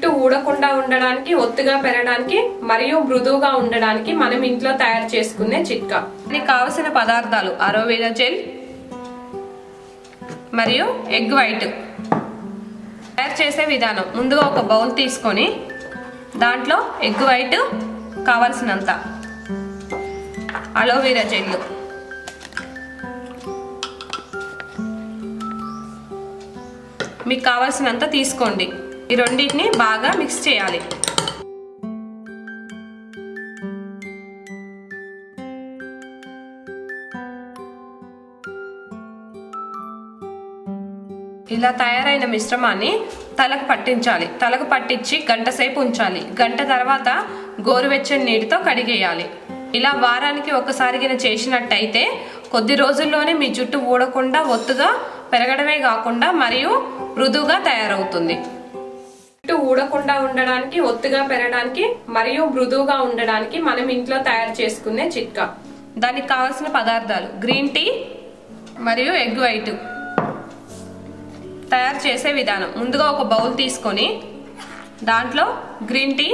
జుట్టు ఊడకుండా ఉండడానికి ఒత్తుగా పెరగడానికి మరియు మృదువుగా ఉండడానికి మనం ఇంట్లో తయారు చేసుకునే చిట్కా దీనికి కావలసిన పదార్థాలు అరోవేరా జెల్ మరియు ఎగ్ వైట్ తయారు చేసే విధానం ముందుగా ఒక బౌల్ తీసుకొని దాంట్లో ఎగ్ వైట్ కావాల్సినంత అలోవెరా జెల్ మీకు కావాల్సినంత తీసుకోండి ఈ రెండింటిని బాగా మిక్స్ చేయాలి ఇలా తయారైన మిశ్రమాన్ని తలకు పట్టించాలి తలకు పట్టించి గంట సేపు ఉంచాలి గంట తర్వాత గోరువెచ్చని నీటితో కడిగేయాలి ఇలా వారానికి ఒకసారిగిన చేసినట్టయితే కొద్ది రోజుల్లోనే మీ జుట్టు ఊడకుండా ఒత్తుగా పెరగడమే కాకుండా మరియు మృదువుగా తయారవుతుంది జుట్టు ఊడకుండా ఉండడానికి ఒత్తుగా పెరగడానికి మరియు మృదువుగా ఉండడానికి మనం ఇంట్లో తయారు చేసుకునే చిట్కా దానికి కావాల్సిన పదార్థాలు గ్రీన్ టీ మరియు ఎగ్ వైట్ తయారు చేసే విధానం ముందుగా ఒక బౌల్ తీసుకొని దాంట్లో గ్రీన్ టీ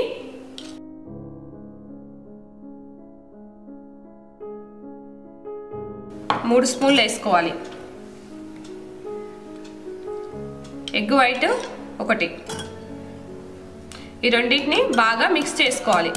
మూడు స్పూన్లు వేసుకోవాలి ఎగ్ వైట్ ఒకటి ఈ రెండింటిని బాగా మిక్స్ చేసుకోవాలి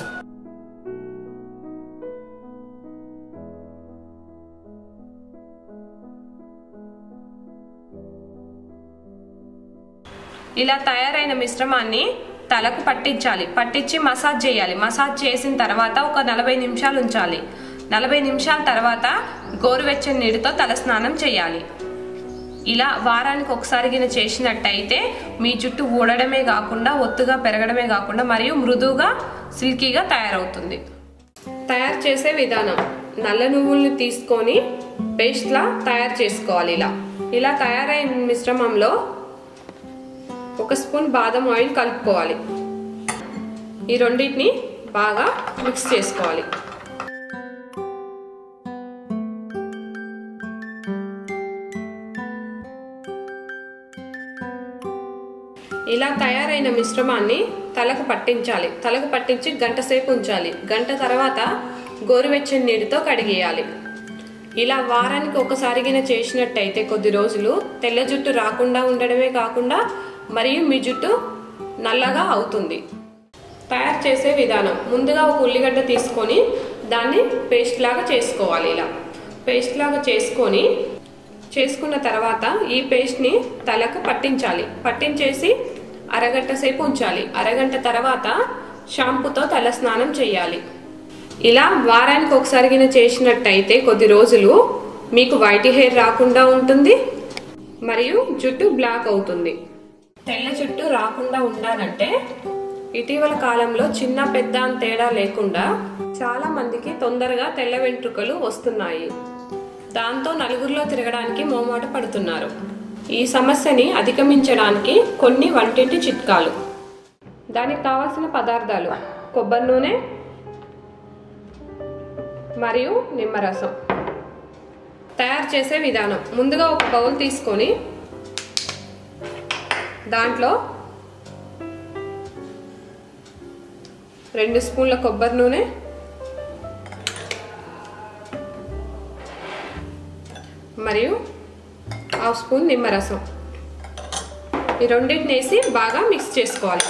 ఇలా తయారైన మిశ్రమాన్ని తలకు పట్టించాలి పట్టించి మసాజ్ చేయాలి మసాజ్ చేసిన తర్వాత ఒక నలభై నిమిషాలు ఉంచాలి నలభై నిమిషాల తర్వాత గోరువెచ్చని నీటితో తలస్నానం చేయాలి ఇలా వారానికి ఒకసారి గిన చేసినట్టయితే మీ జుట్టు ఊడడమే కాకుండా ఒత్తుగా పెరగడమే కాకుండా మరియు మృదువుగా సిల్కీగా తయారవుతుంది తయారు చేసే విధానం నల్ల నువ్వుల్ని తీసుకొని పేస్ట్లా తయారు చేసుకోవాలి ఇలా ఇలా తయారైన మిశ్రమంలో ఒక స్పూన్ బాదం ఆయిల్ కలుపుకోవాలి ఈ రెండింటిని బాగా మిక్స్ చేసుకోవాలి ఇలా తయారైన మిశ్రమాన్ని తలకు పట్టించాలి తలకు పట్టించి గంట సేపు ఉంచాలి గంట తర్వాత గోరువెచ్చని నీటితో కడిగేయాలి ఇలా వారానికి ఒకసారిగిన చేసినట్టయితే కొద్ది రోజులు తెల్ల జుట్టు రాకుండా ఉండడమే కాకుండా మరియు మీ జుట్టు నల్లగా అవుతుంది తయారు చేసే విధానం ముందుగా ఒక ఉల్లిగడ్డ తీసుకొని దాన్ని పేస్ట్ లాగా చేసుకోవాలి ఇలా పేస్ట్ లాగా చేసుకొని చేసుకున్న తర్వాత ఈ పేస్ట్ని తలకు పట్టించాలి పట్టించేసి అరగంట సేపు ఉంచాలి అరగంట తర్వాత షాంపూతో తల స్నానం చేయాలి ఇలా వారానికి ఒకసారి గిన చేసినట్టయితే కొద్ది రోజులు మీకు వైట్ హెయిర్ రాకుండా ఉంటుంది మరియు జుట్టు బ్లాక్ అవుతుంది తెల్ల జుట్టు రాకుండా ఉండాలంటే ఇటీవల కాలంలో చిన్న పెద్ద అని తేడా లేకుండా చాలా మందికి తొందరగా తెల్ల వెంట్రుకలు వస్తున్నాయి దాంతో నలుగురిలో తిరగడానికి మోమాట పడుతున్నారు ఈ సమస్యని అధిగమించడానికి కొన్ని వంటింటి చిట్కాలు దానికి కావాల్సిన పదార్థాలు కొబ్బరి నూనె మరియు నిమ్మరసం తయారు చేసే విధానం ముందుగా ఒక బౌల్ తీసుకొని దాంట్లో రెండు స్పూన్ల కొబ్బరి నూనె మరియు హాఫ్ స్పూన్ నిమ్మరసం ఈ రెండింటిని వేసి బాగా మిక్స్ చేసుకోవాలి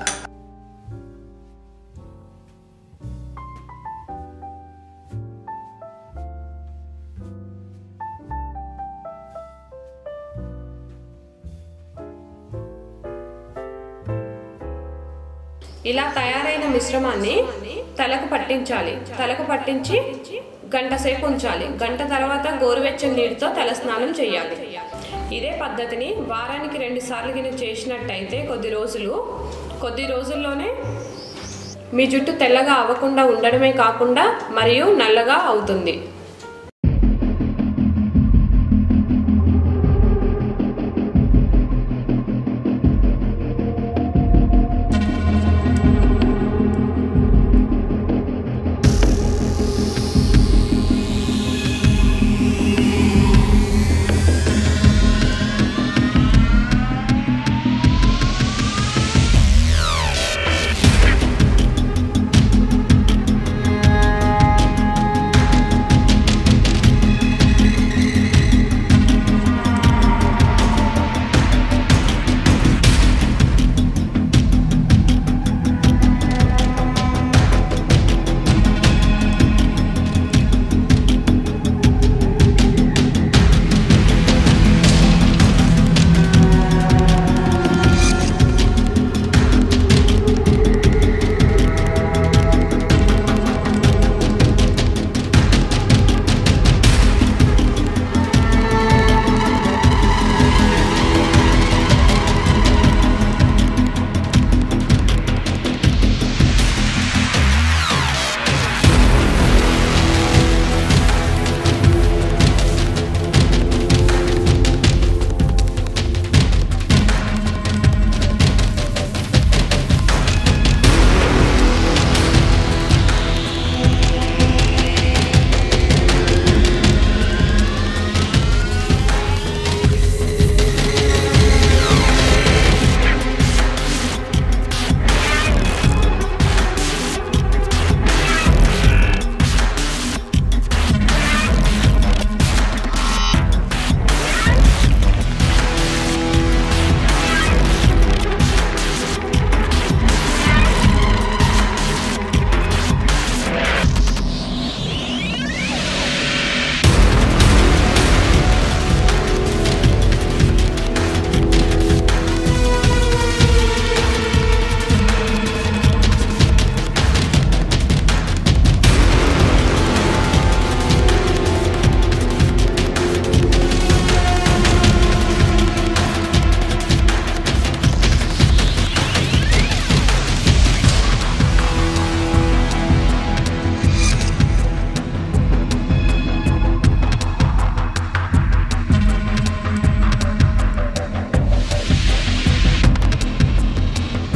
ఇలా తయారైన మిశ్రమాన్ని తలకు పట్టించాలి తలకు పట్టించి గంట సేపు ఉంచాలి గంట తర్వాత గోరువెచ్చని నీటితో తల స్నానం చేయాలి ఇదే పద్ధతిని వారానికి రెండు సార్లు గిన చేసినట్టయితే కొద్ది రోజులు కొద్ది రోజుల్లోనే మీ జుట్టు తెల్లగా అవ్వకుండా ఉండడమే కాకుండా మరియు నల్లగా అవుతుంది